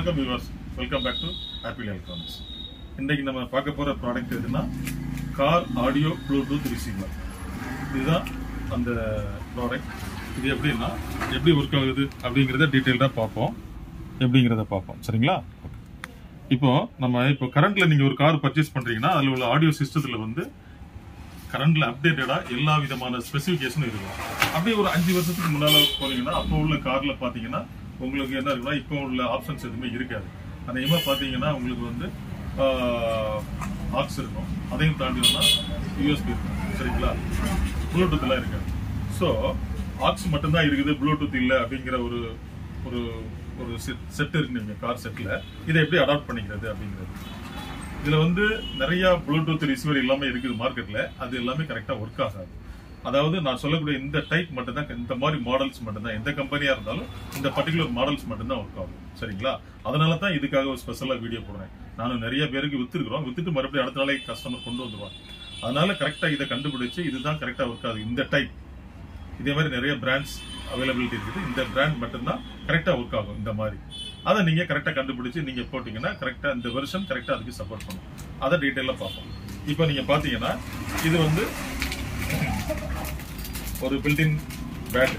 வணக்கம் viewers welcome back to happy electronics இன்றைக்கு நம்ம பார்க்க போகிற ப்ராடக்ட் எதுனா கார் ஆடியோ ப்ளூடூத் ரிசீவர் இதுதான் அந்த ப்ராடக்ட் இது எப்படின்னா எப்படி ஒர்க் ஆகுது அப்படிங்கிறத டீட்டெயில்டாக பார்ப்போம் எப்படிங்கிறத பார்ப்போம் சரிங்களா இப்போ நம்ம இப்போ கரண்ட்ல நீங்க ஒரு கார் பர்ச்சேஸ் பண்றீங்கன்னா அதுல உள்ள ஆடியோ சிஸ்டத்துல வந்து கரண்ட்ல அப்டேட்டடா எல்லா விதமான ஸ்பெசிஃபிகேஷனும் இருக்கும் அப்படியே ஒரு அஞ்சு வருஷத்துக்கு முன்னால போனீங்கன்னா அப்போ உள்ள கார்ல பாத்தீங்கன்னா உங்களுக்கு என்ன இருக்குன்னா இப்போ உள்ள ஆப்ஷன்ஸ் எதுவுமே இருக்காது அநேகமா பாத்தீங்கன்னா உங்களுக்கு வந்து ஆக்ஸ் இருக்கும் அதையும் தாண்டினா யூஎஸ்பி இருக்கும் சரிங்களா ப்ளூடூத்லாம் இருக்காது ஸோ ஆக்ஸ் மட்டும்தான் இருக்குது ப்ளூடூத் இல்லை அப்படிங்கிற ஒரு ஒரு ஒரு செட் இருக்கு நீங்க கார் செட்ல இதை எப்படி அடாப்ட் பண்ணிக்கிறது அப்படிங்கிறது இதுல வந்து நிறைய ப்ளூடூத் ரிசீவர் எல்லாமே இருக்குது மார்க்கெட்ல அது எல்லாமே கரெக்டா ஒர்க் ஆகாது அதாவது நான் சொல்லக்கூடிய இந்த டைப் மட்டும்தான் இந்த மாதிரி மாடல்ஸ் மட்டும்தான் எந்த கம்பெனியா இருந்தாலும் இந்த பர்டிகுலர் மாடல்ஸ் மட்டும்தான் ஒர்க் ஆகும் சரிங்களா அதனால தான் இதுக்காக ஒரு ஸ்பெஷலா வீடியோ போடுறேன் நானும் நிறைய பேருக்கு வித்துருக்கிறோம் வித்துட்டு மறுபடியும் அடுத்த நாளே கஸ்டமர் கொண்டு வந்துருவாங்க அதனால கரெக்டா இதை கண்டுபிடிச்சு இதுதான் கரெக்டா ஒர்க் ஆகுது இந்த டைப் இதே மாதிரி நிறைய பிராண்ட்ஸ் அவைலபிலிட்டி இருக்குது இந்த பிராண்ட் மட்டும்தான் கரெக்டா ஒர்க் ஆகும் இந்த மாதிரி அதை நீங்க கரெக்டா கண்டுபிடிச்சு நீங்க போட்டீங்கன்னா கரெக்டா இந்த வெர்ஷன் கரெக்டா அதுக்கு சப்போர்ட் பண்ணும் அதை டீட்டெயிலா பார்ப்போம் இப்போ நீங்க பாத்தீங்கன்னா இது வந்து ஒரு பில்டின் பேட்டரி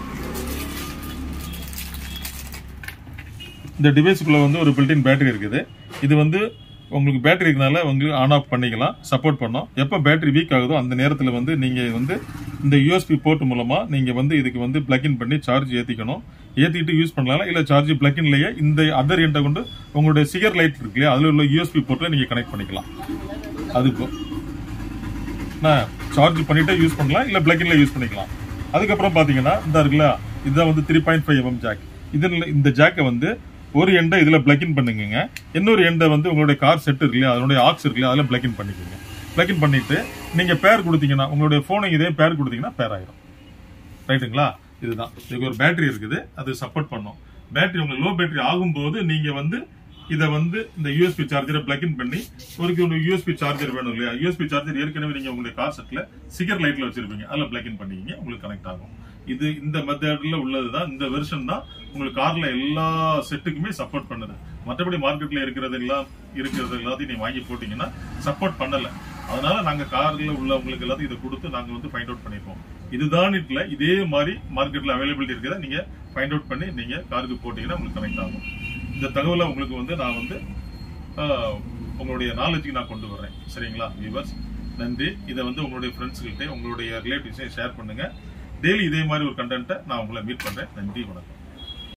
இந்த டிவைஸுக்குள்ள வந்து ஒரு பில்டின் பேட்டரி இருக்குது இது வந்து உங்களுக்கு பேட்டரி இருக்கனால உங்களுக்கு ஆன் ஆஃப் பண்ணிக்கலாம் சப்போர்ட் பண்ணோம் எப்போ பேட்டரி வீக் ஆகுதோ அந்த நேரத்தில் வந்து நீங்கள் வந்து இந்த யூஎஸ்பி போர்ட் மூலமாக நீங்கள் வந்து இதுக்கு வந்து பிளக்இன் பண்ணி சார்ஜ் ஏற்றிக்கணும் ஏற்றிட்டு யூஸ் பண்ணலாம் இல்லை சார்ஜ் பிளக்இன்லேயே இந்த அதர் எண்டை கொண்டு உங்களுடைய சிகர் லைட் இருக்கு இல்லையா அதில் உள்ள யூஎஸ்பி போர்ட்டில் நீங்கள் கனெக்ட் பண்ணிக்கலாம் அதுக்கு நான் சார்ஜ் பண்ணிட்டே யூஸ் பண்ணலாம் இல்லை பிளக்இன்ல யூஸ் பண்ணிக்கலாம் அதுக்கப்புறம் பார்த்தீங்கன்னா இந்த இருக்குல்ல இதுதான் வந்து three point five MM jack இதில் இந்த ஜாக்கை வந்து ஒரு எண்டை இதில் பிளக்இன் பண்ணுங்க இன்னொரு எண்டை வந்து உங்களுடைய கார் செட் இருக்கு இல்லையா அதனுடைய ஆக்ஸ் இருக்கு இல்லையா அதில் பிளக்இன் பண்ணிக்கோங்க பிளக்இன் பண்ணிட்டு நீங்க பேர் கொடுத்தீங்கன்னா உங்களுடைய போனை இதே பேர் கொடுத்தீங்கன்னா பேர் ஆயிரும் ரைட்டுங்களா இதுதான் இதுக்கு ஒரு பேட்டரி இருக்குது அது சப்போர்ட் பண்ணும் பேட்டரி உங்களுக்கு லோ பேட்டரி ஆகும்போது நீங்க வந்து இதை வந்து இந்த யூஎஸ்பி சார்ஜரை பிளக்இன் பண்ணி ஒரு யூஎஸ்பி சார்ஜர் வேணும் இல்லையா யூஎஸ்பி சார்ஜர் ஏற்கனவே நீங்க உங்களுடைய கார் செட்ல சிகர் லைட்ல வச்சிருப்பீங்க அதில் பிளக்இன் பண்ணிக்கிங்க உங்களுக்கு கனெக்ட் ஆகும் இது இந்த மெத்தட்ல உள்ளதுதான் இந்த வெர்ஷன் தான் உங்களுக்கு கார்ல எல்லா செட்டுக்குமே சப்போர்ட் பண்ணுது மற்றபடி மார்க்கெட்ல இருக்கிறது எல்லாம் இருக்கிறது எல்லாத்தையும் நீங்க வாங்கி போட்டீங்கன்னா சப்போர்ட் பண்ணல அதனால நாங்க கார்ல உள்ளவங்களுக்கு எல்லாத்தையும் இதை கொடுத்து நாங்க வந்து ஃபைண்ட் அவுட் பண்ணிப்போம் இதுதான் இல்ல இதே மாதிரி மார்க்கெட்ல அவைலபிலிட்டி இருக்கிறத நீங்க ஃபைண்ட் அவுட் பண்ணி நீங்க காருக்கு போட்டீங்கன்னா உங்களுக்கு கனெக்ட் ஆகும் இந்த தகவலை உங்களுக்கு வந்து நான் வந்து உங்களுடைய நாலேஜுக்கு நான் கொண்டு வரேன் சரிங்களா வியூவர்ஸ் நன்றி இதை வந்து உங்களுடைய ஃப்ரெண்ட்ஸ்கிட்ட உங்களுடைய ரிலேட்டிவ்ஸையும் ஷேர் பண்ணுங்க டெய்லி இதே மாதிரி ஒரு கண்டென்ட்டை நான் உங்களை மீட் பண்றேன் நன்றி வணக்கம்